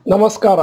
ನಮಸ್ಕಾರ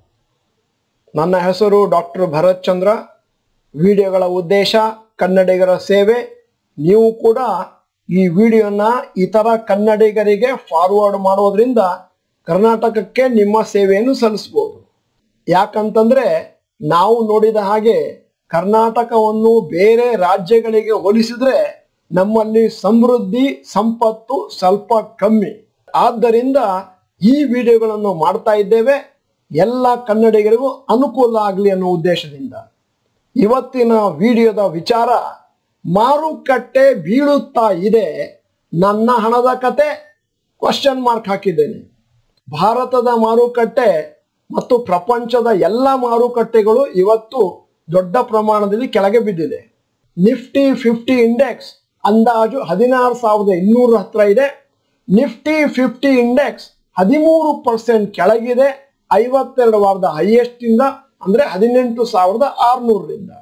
ನನ್ನ ಹೆಸರು ಡಾಕ್ಟರ್ ಭರತ್ ಚಂದ್ರ ವಿಡಿಯೋಗಳ ಉದ್ದೇಶ ಕನ್ನಡಿಗರ ಸೇವೆ ನೀವು ಕೂಡ ಈ ವಿಡಿಯೋನ ಇತರ ಕನ್ನಡಿಗರಿಗೆ ಫಾರ್ವರ್ಡ್ ಮಾಡೋದ್ರಿಂದ ಕರ್ನಾಟಕಕ್ಕೆ ನಿಮ್ಮ ಸೇವೆಯನ್ನು ಸಲ್ಲಿಸ್ಬೋದು ಯಾಕಂತಂದ್ರೆ ನಾವು ನೋಡಿದ ಹಾಗೆ ಕರ್ನಾಟಕವನ್ನು ಬೇರೆ ರಾಜ್ಯಗಳಿಗೆ ಹೋಲಿಸಿದ್ರೆ ನಮ್ಮಲ್ಲಿ ಸಮೃದ್ಧಿ ಸಂಪತ್ತು ಸ್ವಲ್ಪ ಕಮ್ಮಿ ಆದ್ದರಿಂದ ಈ ವಿಡಿಯೋಗಳನ್ನು ಮಾಡ್ತಾ ಇದ್ದೇವೆ ಎಲ್ಲ ಕನ್ನಡಿಗರಿಗೂ ಅನುಕೂಲ ಆಗಲಿ ಅನ್ನೋ ಉದ್ದೇಶದಿಂದ ಇವತ್ತಿನ ವಿಡಿಯೋದ ವಿಚಾರ ಮಾರುಕಟ್ಟೆ ಬೀಳುತ್ತಾ ಇದೆ ನನ್ನ ಹಣದ ಕತೆ ಕ್ವಶನ್ ಮಾರ್ಕ್ ಹಾಕಿದ್ದೇನೆ ಭಾರತದ ಮಾರುಕಟ್ಟೆ ಮತ್ತು ಪ್ರಪಂಚದ ಎಲ್ಲ ಮಾರುಕಟ್ಟೆಗಳು ಇವತ್ತು ದೊಡ್ಡ ಪ್ರಮಾಣದಲ್ಲಿ ಕೆಳಗೆ ಬಿದ್ದಿದೆ ನಿಫ್ಟಿ ಫಿಫ್ಟಿ ಇಂಡೆಕ್ಸ್ ಅಂದಾಜು ಹದಿನಾರು ಸಾವಿರದ ಇನ್ನೂರ ಹತ್ರ ಇದೆ ನಿಫ್ಟಿ ಫಿಫ್ಟಿ ಇಂಡೆಕ್ಸ್ ಹದಿಮೂರು ಪರ್ಸೆಂಟ್ ಕೆಳಗಿದೆ ಐವತ್ತೆರಡು ವಾರದ ಹೈಯೆಸ್ಟ್ ಇಂದ ಅಂದ್ರೆ ಹದಿನೆಂಟು ಸಾವಿರದ ಆರುನೂರರಿಂದ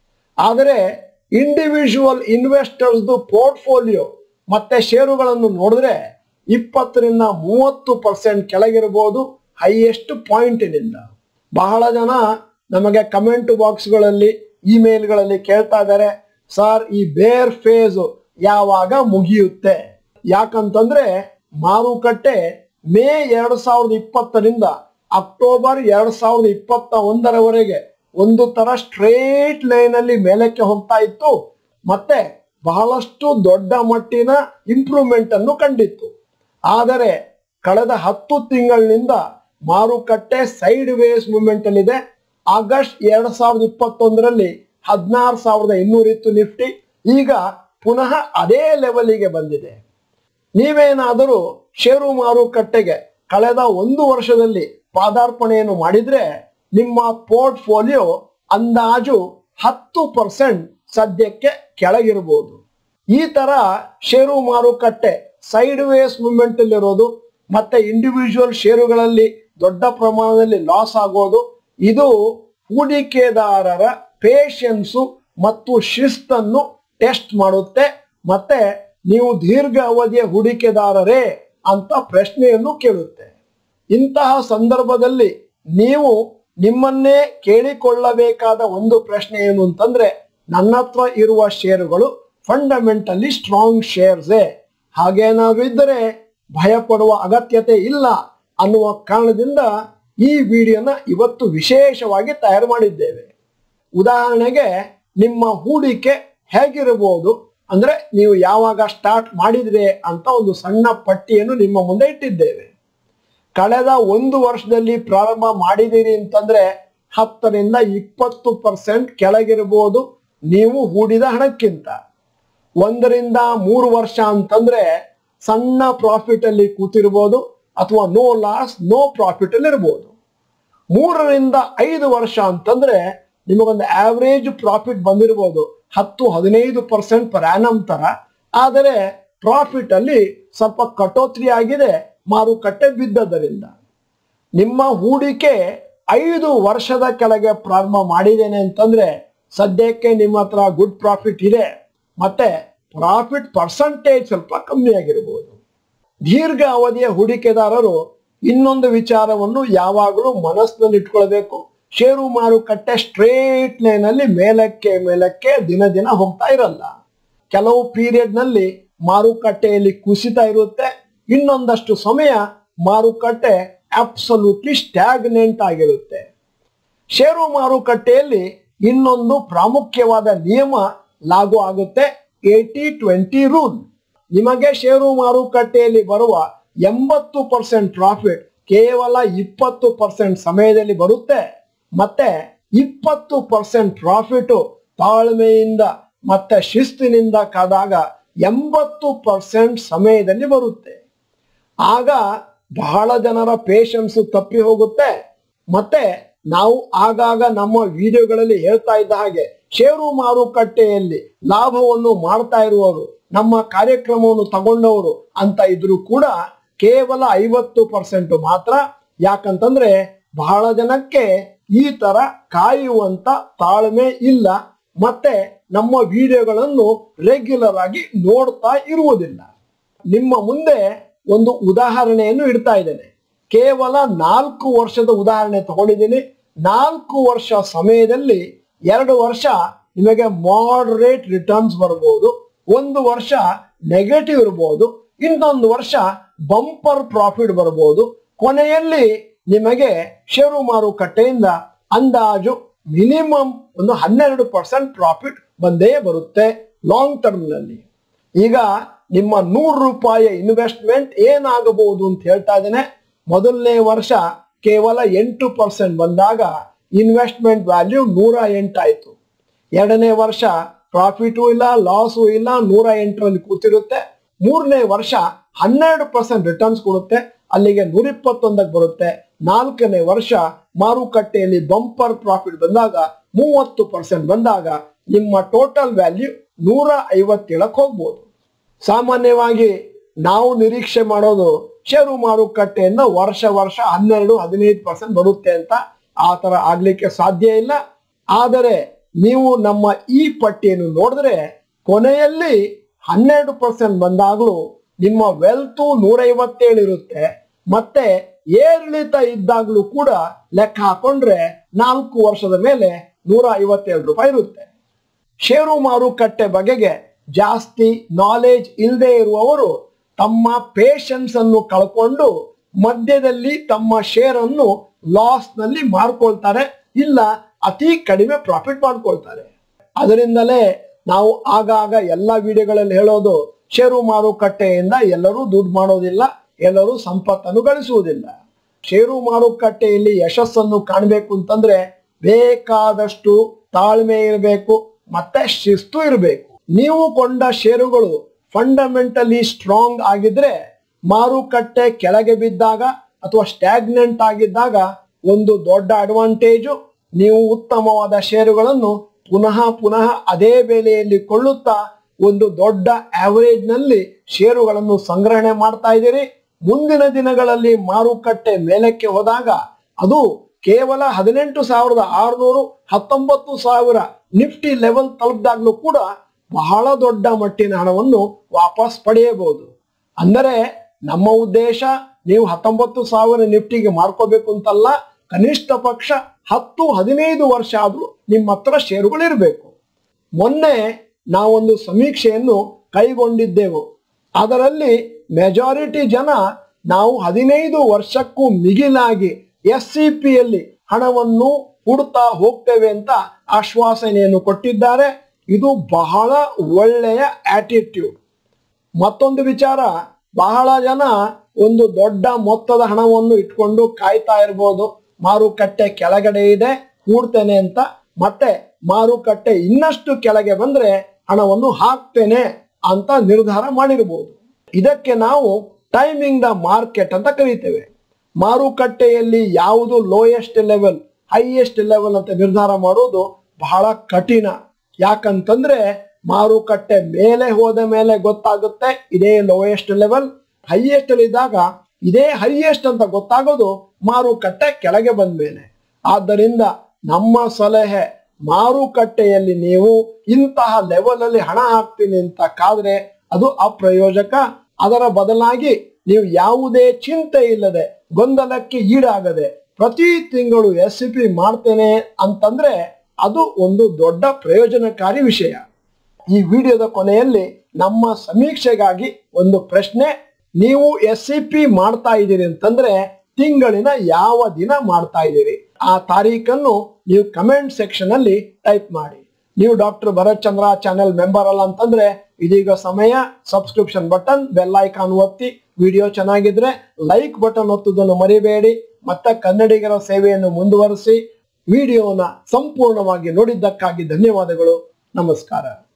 ಆದರೆ ಇಂಡಿವಿಜುವಲ್ ಇನ್ವೆಸ್ಟರ್ಸ್ದು ಪೋರ್ಟ್ಫೋಲಿಯೋ ಮತ್ತೆ ಷೇರುಗಳನ್ನು ನೋಡಿದ್ರೆ ಇಪ್ಪತ್ತರಿಂದ ಮೂವತ್ತು ಪರ್ಸೆಂಟ್ ಕೆಳಗಿರಬಹುದು ಹೈಯೆಸ್ಟ್ ಪಾಯಿಂಟಿನಿಂದ ಬಹಳ ಜನ ನಮಗೆ ಕಮೆಂಟ್ ಬಾಕ್ಸ್ಗಳಲ್ಲಿ ಇಮೇಲ್ಗಳಲ್ಲಿ ಕೇಳ್ತಾ ಇದ್ದಾರೆ ಸರ್ ಈ ಬೇರ್ ಫೇಸ್ ಯಾವಾಗ ಮುಗಿಯುತ್ತೆ ಯಾಕಂತಂದ್ರೆ ಮಾರುಕಟ್ಟೆ ಮೇ ಎರಡ್ ಸಾವಿರದ ಇಪ್ಪತ್ತರಿಂದ ಅಕ್ಟೋಬರ್ ಎರಡ್ ಸಾವಿರದ ಇಪ್ಪತ್ತ ಒಂದರವರೆಗೆ ಒಂದು ತರ ಸ್ಟ್ರೇಟ್ ಲೈನ್ ಅಲ್ಲಿ ಮೇಲಕ್ಕೆ ಹೋಗ್ತಾ ಇತ್ತು ಮತ್ತೆ ಬಹಳಷ್ಟು ದೊಡ್ಡ ಮಟ್ಟಿನ ಇಂಪ್ರೂವ್ಮೆಂಟ್ ಅನ್ನು ಕಂಡಿತ್ತು ಆದರೆ ಕಳೆದ ಹತ್ತು ತಿಂಗಳಿನಿಂದ ಮಾರುಕಟ್ಟೆ ಸೈಡ್ ವೇಸ್ ಮೂವ್ಮೆಂಟ್ ಅಲ್ಲಿ ಇದೆ ಆಗಸ್ಟ್ ಎರಡ್ ಸಾವಿರದ ಇಪ್ಪತ್ತೊಂದರಲ್ಲಿ ಹದಿನಾರು ಸಾವಿರದ ಇನ್ನೂರ ಇತ್ತು ನಿಫ್ಟಿ ಈಗ ಪುನಃ ಅದೇ ಲೆವೆಲಿಗೆ ಬಂದಿದೆ ನೀವೇನಾದರೂ ಷೇರು ಮಾರುಕಟ್ಟೆಗೆ ಕಳೆದ ಒಂದು ವರ್ಷದಲ್ಲಿ ಪಾದಾರ್ಪಣೆಯನ್ನು ಮಾಡಿದ್ರೆ ನಿಮ್ಮ ಪೋರ್ಟ್ಫೋಲಿಯೋ ಅಂದಾಜು ಹತ್ತು ಪರ್ಸೆಂಟ್ ಸದ್ಯಕ್ಕೆ ಕೆಳಗಿರಬಹುದು ಈ ತರ ಷೇರು ಮಾರುಕಟ್ಟೆ ಸೈಡ್ ವೇಸ್ ಮೂವ್ಮೆಂಟ್ ಅಲ್ಲಿರೋದು ಮತ್ತೆ ಇಂಡಿವಿಜುವಲ್ ಷೇರುಗಳಲ್ಲಿ ದೊಡ್ಡ ಪ್ರಮಾಣದಲ್ಲಿ ಲಾಸ್ ಆಗೋದು ಇದು ಹೂಡಿಕೆದಾರರ ಪೇಷನ್ಸು ಮತ್ತು ಶಿಸ್ತನ್ನು ಟೆಸ್ಟ್ ಮಾಡುತ್ತೆ ಮತ್ತೆ ನೀವು ದೀರ್ಘ ಅವಧಿಯ ಹೂಡಿಕೆದಾರರೇ ಅಂತ ಪ್ರಶ್ನೆಯನ್ನು ಕೇಳುತ್ತೆ ಇಂತಹ ಸಂದರ್ಭದಲ್ಲಿ ನೀವು ನಿಮ್ಮನ್ನೇ ಕೇಳಿಕೊಳ್ಳಬೇಕಾದ ಒಂದು ಪ್ರಶ್ನೆ ಏನು ಅಂತಂದ್ರೆ ನನ್ನ ಹತ್ರ ಇರುವ ಷೇರುಗಳು ಫಂಡಮೆಂಟಲಿ ಸ್ಟ್ರಾಂಗ್ ಶೇರ್ಸೇ ಹಾಗೇನಾದ್ರೂ ಇದ್ದರೆ ಭಯ ಪಡುವ ಅಗತ್ಯತೆ ಇಲ್ಲ ಅನ್ನುವ ಕಾರಣದಿಂದ ಈ ವಿಡಿಯೋನ ಇವತ್ತು ವಿಶೇಷವಾಗಿ ತಯಾರು ಮಾಡಿದ್ದೇವೆ ಉದಾಹರಣೆಗೆ ನಿಮ್ಮ ಹೂಡಿಕೆ ಹೇಗಿರಬಹುದು ಅಂದ್ರೆ ನೀವು ಯಾವಾಗ ಸ್ಟಾರ್ಟ್ ಮಾಡಿದ್ರೆ ಅಂತ ಒಂದು ಸಣ್ಣ ಪಟ್ಟಿಯನ್ನು ನಿಮ್ಮ ಮುಂದೆ ಇಟ್ಟಿದ್ದೇವೆ ಕಳೆದ ಒಂದು ವರ್ಷದಲ್ಲಿ ಪ್ರಾರಂಭ ಮಾಡಿದ್ದೀರಿ ಅಂತಂದ್ರೆ ಹತ್ತರಿಂದ ಇಪ್ಪತ್ತು ಪರ್ಸೆಂಟ್ ಕೆಳಗಿರಬಹುದು ನೀವು ಹೂಡಿದ ಹಣಕ್ಕಿಂತ ಒಂದರಿಂದ ಮೂರು ವರ್ಷ ಅಂತಂದ್ರೆ ಸಣ್ಣ ಪ್ರಾಫಿಟ್ ಅಲ್ಲಿ ಕೂತಿರ್ಬೋದು ಅಥವಾ ನೋ ಲಾಸ್ ನೋ ಪ್ರಾಫಿಟ್ ಅಲ್ಲಿ ಇರ್ಬೋದು ಮೂರರಿಂದ ಐದು ವರ್ಷ ಅಂತಂದ್ರೆ ನಿಮಗೊಂದು ಆವರೇಜ್ ಪ್ರಾಫಿಟ್ ಬಂದಿರಬಹುದು ಹತ್ತು ಹದಿನೈದು ಪರ್ಸೆಂಟ್ ಪರ್ ಆನಮ್ ತರ ಆದರೆ ಪ್ರಾಫಿಟ್ ಅಲ್ಲಿ ಸ್ವಲ್ಪ ಕಟೋತ್ರಿ ಆಗಿದೆ ಮಾರುಕಟ್ಟೆ ಬಿದ್ದದರಿಂದ ನಿಮ್ಮ ಹೂಡಿಕೆ ಐದು ವರ್ಷದ ಕೆಳಗೆ ಪ್ರಾರಂಭ ಮಾಡಿದ್ದೇನೆ ಅಂತಂದ್ರೆ ಸದ್ಯಕ್ಕೆ ನಿಮ್ಮ ಹತ್ರ ಗುಡ್ ಪ್ರಾಫಿಟ್ ಇದೆ ಮತ್ತೆ ಪ್ರಾಫಿಟ್ ಪರ್ಸಂಟೇಜ್ ಸ್ವಲ್ಪ ಕಮ್ಮಿ ಆಗಿರಬಹುದು ದೀರ್ಘ ಅವಧಿಯ ಹೂಡಿಕೆದಾರರು ಇನ್ನೊಂದು ವಿಚಾರವನ್ನು ಯಾವಾಗಲೂ ಮನಸ್ಸಿನಲ್ಲಿ ಇಟ್ಕೊಳ್ಬೇಕು ಷೇರು ಮಾರುಕಟ್ಟೆ ಸ್ಟ್ರೇಟ್ ಲೈನ್ ಅಲ್ಲಿ ಮೇಲಕ್ಕೆ ಮೇಲಕ್ಕೆ ದಿನ ದಿನ ಹೋಗ್ತಾ ಇರಲ್ಲ ಕೆಲವು ಪೀರಿಯಡ್ ನಲ್ಲಿ ಮಾರುಕಟ್ಟೆಯಲ್ಲಿ ಕುಸಿತ ಇರುತ್ತೆ ಇನ್ನೊಂದಷ್ಟು ಸಮಯ ಮಾರುಕಟ್ಟೆ ಅಬ್ಸಲ್ಯೂಟ್ಲಿ ಸ್ಟ್ಯಾಗ್ನೆಂಟ್ ಆಗಿರುತ್ತೆ ಷೇರು ಮಾರುಕಟ್ಟೆಯಲ್ಲಿ ಇನ್ನೊಂದು ಪ್ರಾಮುಖ್ಯವಾದ ನಿಯಮ ಲಾಗು ಆಗುತ್ತೆ ಏಟಿ ಟ್ವೆಂಟಿ ರೂಲ್ ನಿಮಗೆ ಷೇರು ಮಾರುಕಟ್ಟೆಯಲ್ಲಿ ಬರುವ ಎಂಬತ್ತು ಪರ್ಸೆಂಟ್ ಪ್ರಾಫಿಟ್ ಕೇವಲ ಇಪ್ಪತ್ತು ಪರ್ಸೆಂಟ್ ಸಮಯದಲ್ಲಿ ಬರುತ್ತೆ ಮತ್ತೆ ಇಪ್ಪತ್ತು ಪರ್ಸೆಂಟ್ ಪ್ರಾಫಿಟ್ ತಾಳ್ಮೆಯಿಂದ ಮತ್ತೆ ಶಿಸ್ತಿನಿಂದ ಕಾದಾಗ ಎಂಬತ್ತು ಪರ್ಸೆಂಟ್ ಸಮಯದಲ್ಲಿ ಬರುತ್ತೆ ಆಗ ಬಹಳ ಜನರ ಪೇಷನ್ಸ್ ತಪ್ಪಿ ಹೋಗುತ್ತೆ ಮತ್ತೆ ನಾವು ಆಗಾಗ ನಮ್ಮ ವಿಡಿಯೋಗಳಲ್ಲಿ ಹೇಳ್ತಾ ಇದ್ದ ಹಾಗೆ ಷೇರು ಮಾರುಕಟ್ಟೆಯಲ್ಲಿ ಲಾಭವನ್ನು ಮಾಡ್ತಾ ಇರುವವರು ನಮ್ಮ ಕಾರ್ಯಕ್ರಮವನ್ನು ತಗೊಂಡವರು ಅಂತ ಇದ್ರು ಕೂಡ ಕೇವಲ ಐವತ್ತು ಪರ್ಸೆಂಟ್ ಮಾತ್ರ ಯಾಕಂತಂದ್ರೆ ಬಹಳ ಜನಕ್ಕೆ ಈ ತರ ಕಾಯುವಂತ ತಾಳ್ಮೆ ಇಲ್ಲ ಮತ್ತೆ ನಮ್ಮ ವಿಡಿಯೋಗಳನ್ನು ರೆಗ್ಯುಲರ್ ಆಗಿ ನೋಡ್ತಾ ಇರುವುದಿಲ್ಲ ನಿಮ್ಮ ಮುಂದೆ ಒಂದು ಉದಾಹರಣೆಯನ್ನು ಇಡ್ತಾ ಇದ್ದೇನೆ ಕೇವಲ ನಾಲ್ಕು ವರ್ಷದ ಉದಾಹರಣೆ ತಗೊಂಡಿದ್ದೀನಿ ನಾಲ್ಕು ವರ್ಷ ಸಮಯದಲ್ಲಿ ಎರಡು ವರ್ಷ ನಿಮಗೆ ಮಾಡರೇಟ್ ರಿಟರ್ನ್ಸ್ ಬರ್ಬೋದು ಒಂದು ವರ್ಷ ನೆಗೆಟಿವ್ ಇರ್ಬೋದು ಇನ್ನೊಂದು ವರ್ಷ ಬಂಪರ್ ಪ್ರಾಫಿಟ್ ಬರ್ಬೋದು ಕೊನೆಯಲ್ಲಿ ನಿಮಗೆ ಷೇರು ಮಾರುಕಟ್ಟೆಯಿಂದ ಅಂದಾಜು ಮಿನಿಮಮ್ ಒಂದು ಹನ್ನೆರಡು ಪರ್ಸೆಂಟ್ ಪ್ರಾಫಿಟ್ ಬಂದೇ ಬರುತ್ತೆ ಲಾಂಗ್ ಟರ್ಮ್ನಲ್ಲಿ ಈಗ ನಿಮ್ಮ ನೂರು ರೂಪಾಯಿ ಇನ್ವೆಸ್ಟ್ಮೆಂಟ್ ಏನಾಗಬಹುದು ಅಂತ ಹೇಳ್ತಾ ಇದ್ದೇನೆ ಮೊದಲನೇ ವರ್ಷ ಕೇವಲ ಎಂಟು ಪರ್ಸೆಂಟ್ ಬಂದಾಗ ಇನ್ವೆಸ್ಟ್ಮೆಂಟ್ ವ್ಯಾಲ್ಯೂ ನೂರ ಎಂಟಾಯ್ತು ಎರಡನೇ ವರ್ಷ ಪ್ರಾಫಿಟು ಇಲ್ಲ ಲಾಸು ಇಲ್ಲ ನೂರ ಎಂಟರಲ್ಲಿ ಕೂತಿರುತ್ತೆ ಮೂರನೇ ವರ್ಷ ಹನ್ನೆರಡು ಪರ್ಸೆಂಟ್ ರಿಟರ್ನ್ಸ್ ಕೊಡುತ್ತೆ ಅಲ್ಲಿಗೆ ನೂರ ಇಪ್ಪತ್ತೊಂದಕ್ಕೆ ಬರುತ್ತೆ ನಾಲ್ಕನೇ ವರ್ಷ ಮಾರುಕಟ್ಟೆಯಲ್ಲಿ ಬಂಪರ್ ಪ್ರಾಫಿಟ್ ಬಂದಾಗ ಮೂವತ್ತು ಪರ್ಸೆಂಟ್ ಬಂದಾಗ ನಿಮ್ಮ ಟೋಟಲ್ ವ್ಯಾಲ್ಯೂ ನೂರ ಐವತ್ತೇಳಕ್ಕೆ ಹೋಗ್ಬೋದು ಸಾಮಾನ್ಯವಾಗಿ ನಾವು ನಿರೀಕ್ಷೆ ಮಾಡೋದು ಷೇರು ಮಾರುಕಟ್ಟೆಯಿಂದ ವರ್ಷ ವರ್ಷ ಹನ್ನೆರಡು ಹದಿನೈದು ಪರ್ಸೆಂಟ್ ಬರುತ್ತೆ ಅಂತ ಆ ತರ ಆಗ್ಲಿಕ್ಕೆ ಸಾಧ್ಯ ಇಲ್ಲ ಆದರೆ ನೀವು ನಮ್ಮ ಈ ಪಟ್ಟಿಯನ್ನು ನೋಡಿದ್ರೆ ಕೊನೆಯಲ್ಲಿ ಹನ್ನೆರಡು ಪರ್ಸೆಂಟ್ ಬಂದಾಗಲೂ ನಿಮ್ಮ ವೆಲ್ತು ನೂರೈವತ್ತೇಳು ಇರುತ್ತೆ ಮತ್ತೆ ಏರಿಳಿತ ಇದ್ದಾಗಲೂ ಕೂಡ ಲೆಕ್ಕ ಹಾಕೊಂಡ್ರೆ ನಾಲ್ಕು ವರ್ಷದ ಮೇಲೆ ನೂರ ಐವತ್ತೇಳು ರೂಪಾಯಿ ಇರುತ್ತೆ ಷೇರು ಮಾರುಕಟ್ಟೆ ಬಗೆಗೆ ಜಾಸ್ತಿ ನಾಲೆಜ್ ಇಲ್ಲದೆ ಇರುವವರು ತಮ್ಮ ಪೇಷನ್ಸ್ ಅನ್ನು ಕಳ್ಕೊಂಡು ಮಧ್ಯದಲ್ಲಿ ತಮ್ಮ ಶೇರ್ ಅನ್ನು ಲಾಸ್ ನಲ್ಲಿ ಮಾರ್ಕೊಳ್ತಾರೆ ಇಲ್ಲ ಅತಿ ಕಡಿಮೆ ಪ್ರಾಫಿಟ್ ಮಾಡ್ಕೊಳ್ತಾರೆ ಅದರಿಂದಲೇ ನಾವು ಆಗಾಗ ಎಲ್ಲ ವಿಡಿಯೋಗಳಲ್ಲಿ ಹೇಳೋದು ಷೇರು ಮಾರುಕಟ್ಟೆಯಿಂದ ಎಲ್ಲರೂ ದುಡ್ಡು ಮಾಡೋದಿಲ್ಲ ಎಲ್ಲರೂ ಸಂಪತ್ತನ್ನು ಗಳಿಸುವುದಿಲ್ಲ ಷೇರು ಮಾರುಕಟ್ಟೆಯಲ್ಲಿ ಯಶಸ್ಸನ್ನು ಕಾಣಬೇಕು ಅಂತಂದ್ರೆ ಬೇಕಾದಷ್ಟು ತಾಳ್ಮೆ ಇರಬೇಕು ಮತ್ತೆ ಶಿಸ್ತು ಇರಬೇಕು ನೀವು ಕೊಂಡ ಷೇರುಗಳು ಫಂಡಮೆಂಟಲಿ ಸ್ಟ್ರಾಂಗ್ ಆಗಿದ್ರೆ ಮಾರುಕಟ್ಟೆ ಕೆಳಗೆ ಬಿದ್ದಾಗ ಅಥವಾ ಸ್ಟ್ಯಾಗ್ನೆಂಟ್ ಆಗಿದ್ದಾಗ ಒಂದು ದೊಡ್ಡ ಅಡ್ವಾಂಟೇಜು ನೀವು ಉತ್ತಮವಾದ ಷೇರುಗಳನ್ನು ಪುನಃ ಪುನಃ ಅದೇ ಬೆಲೆಯಲ್ಲಿ ಕೊಳ್ಳುತ್ತಾ ಒಂದು ದೊಡ್ಡ ಆವರೇಜ್ ನಲ್ಲಿ ಷೇರುಗಳನ್ನು ಸಂಗ್ರಹಣೆ ಮಾಡ್ತಾ ಇದ್ದೀರಿ ಮುಂದಿನ ದಿನಗಳಲ್ಲಿ ಮಾರುಕಟ್ಟೆ ಮೇಲಕ್ಕೆ ಹೋದಾಗ ಅದು ಕೇವಲ ಹದಿನೆಂಟು ಸಾವಿರದ ಆರುನೂರು ಹತ್ತೊಂಬತ್ತು ಸಾವಿರ ನಿಫ್ಟಿ ಲೆವೆಲ್ ತಲುಪಿದಾಗ್ಲೂ ಕೂಡ ಬಹಳ ದೊಡ್ಡ ಮಟ್ಟಿನ ಹಣವನ್ನು ವಾಪಸ್ ಪಡೆಯಬಹುದು ಅಂದರೆ ನಮ್ಮ ಉದ್ದೇಶ ನೀವು ಹತ್ತೊಂಬತ್ತು ಸಾವಿರ ನಿಫ್ಟಿಗೆ ಮಾರ್ಕೋಬೇಕು ಅಂತಲ್ಲ ಕನಿಷ್ಠ ಪಕ್ಷ ಹತ್ತು ಹದಿನೈದು ವರ್ಷ ಆದ್ರೂ ನಿಮ್ಮ ಹತ್ರ ಷೇರುಗಳಿರಬೇಕು ಮೊನ್ನೆ ನಾವೊಂದು ಸಮೀಕ್ಷೆಯನ್ನು ಕೈಗೊಂಡಿದ್ದೆವು ಅದರಲ್ಲಿ ಮೆಜಾರಿಟಿ ಜನ ನಾವು ಹದಿನೈದು ವರ್ಷಕ್ಕೂ ಮಿಗಿಲಾಗಿ ಎಸ್ ಸಿ ಪಿಯಲ್ಲಿ ಹಣವನ್ನು ಹುಡುತ್ತಾ ಹೋಗ್ತೇವೆ ಅಂತ ಆಶ್ವಾಸನೆಯನ್ನು ಕೊಟ್ಟಿದ್ದಾರೆ ಇದು ಬಹಳ ಒಳ್ಳೆಯ ಆಟಿಟ್ಯೂಡ್ ಮತ್ತೊಂದು ವಿಚಾರ ಬಹಳ ಜನ ಒಂದು ದೊಡ್ಡ ಮೊತ್ತದ ಹಣವನ್ನು ಇಟ್ಕೊಂಡು ಕಾಯ್ತಾ ಇರ್ಬೋದು ಮಾರುಕಟ್ಟೆ ಕೆಳಗಡೆ ಇದೆ ಕೂಡ್ತೇನೆ ಅಂತ ಮತ್ತೆ ಮಾರುಕಟ್ಟೆ ಇನ್ನಷ್ಟು ಕೆಳಗೆ ಬಂದ್ರೆ ಹಣವನ್ನು ಹಾಕ್ತೇನೆ ಅಂತ ನಿರ್ಧಾರ ಮಾಡಿರ್ಬೋದು ಇದಕ್ಕೆ ನಾವು ಟೈಮಿಂಗ್ ದ ಮಾರ್ಕೆಟ್ ಅಂತ ಕರೀತೇವೆ ಮಾರುಕಟ್ಟೆಯಲ್ಲಿ ಯಾವುದು ಲೋಯೆಸ್ಟ್ ಲೆವೆಲ್ ಹೈಯೆಸ್ಟ್ ಲೆವೆಲ್ ಅಂತ ನಿರ್ಧಾರ ಮಾಡೋದು ಬಹಳ ಕಠಿಣ ಯಾಕಂತಂದ್ರೆ ಮಾರುಕಟ್ಟೆ ಮೇಲೆ ಹೋದ ಮೇಲೆ ಗೊತ್ತಾಗುತ್ತೆ ಇದೇ ಲೋಯೆಸ್ಟ್ ಲೆವೆಲ್ ಹೈಯೆಸ್ಟ್ ಇದ್ದಾಗ ಇದೇ ಹೈಯೆಸ್ಟ್ ಅಂತ ಗೊತ್ತಾಗೋದು ಮಾರುಕಟ್ಟೆ ಕೆಳಗೆ ಬಂದ ಮೇಲೆ ಆದ್ದರಿಂದ ನಮ್ಮ ಸಲಹೆ ಮಾರುಕಟ್ಟೆಯಲ್ಲಿ ನೀವು ಇಂತಹ ಲೆವೆಲ್ ಅಲ್ಲಿ ಹಣ ಹಾಕ್ತೀನಿ ಅಂತ ಕಾದ್ರೆ ಅದು ಅಪ್ರಯೋಜಕ ಅದರ ಬದಲಾಗಿ ನೀವು ಯಾವುದೇ ಚಿಂತೆ ಇಲ್ಲದೆ ಗೊಂದಲಕ್ಕೆ ಈಡಾಗದೆ ಪ್ರತಿ ತಿಂಗಳು ಎಸ್ ಸಿ ಪಿ ಮಾಡ್ತೇನೆ ಅಂತಂದ್ರೆ ಅದು ಒಂದು ದೊಡ್ಡ ಪ್ರಯೋಜನಕಾರಿ ವಿಷಯ ಈ ವಿಡಿಯೋದ ಕೊನೆಯಲ್ಲಿ ನಮ್ಮ ಸಮೀಕ್ಷೆಗಾಗಿ ಒಂದು ಪ್ರಶ್ನೆ ನೀವು ಎಸ್ ಸಿ ಪಿ ಮಾಡ್ತಾ ಇದ್ದೀರಿ ಅಂತಂದ್ರೆ ತಿಂಗಳಿನ ಯಾವ ದಿನ ಮಾಡ್ತಾ ಇದ್ದೀರಿ ಆ ತಾರೀಖನ್ನು ನೀವು ಕಮೆಂಟ್ ಸೆಕ್ಷನ್ ಅಲ್ಲಿ ಟೈಪ್ ಮಾಡಿ ನೀವು doctor Bharath Chandra channel member ಅಲ್ಲ ಅಂತಂದ್ರೆ ಇದೀಗ ಸಮಯ ಸಬ್ಸ್ಕ್ರಿಪ್ಷನ್ ಬಟನ್ ಬೆಲ್ ಐಕಾನ್ ಒತ್ತಿ ವಿಡಿಯೋ ಚೆನ್ನಾಗಿದ್ರೆ ಲೈಕ್ ಬಟನ್ ಒತ್ತುವುದನ್ನು ಮರಿಬೇಡಿ ಮತ್ತೆ ಕನ್ನಡಿಗರ ಸೇವೆಯನ್ನು ಮುಂದುವರಿಸಿ ವಿಡಿಯೋನ ಸಂಪೂರ್ಣವಾಗಿ ನೋಡಿದ್ದಕ್ಕಾಗಿ ಧನ್ಯವಾದಗಳು ನಮಸ್ಕಾರ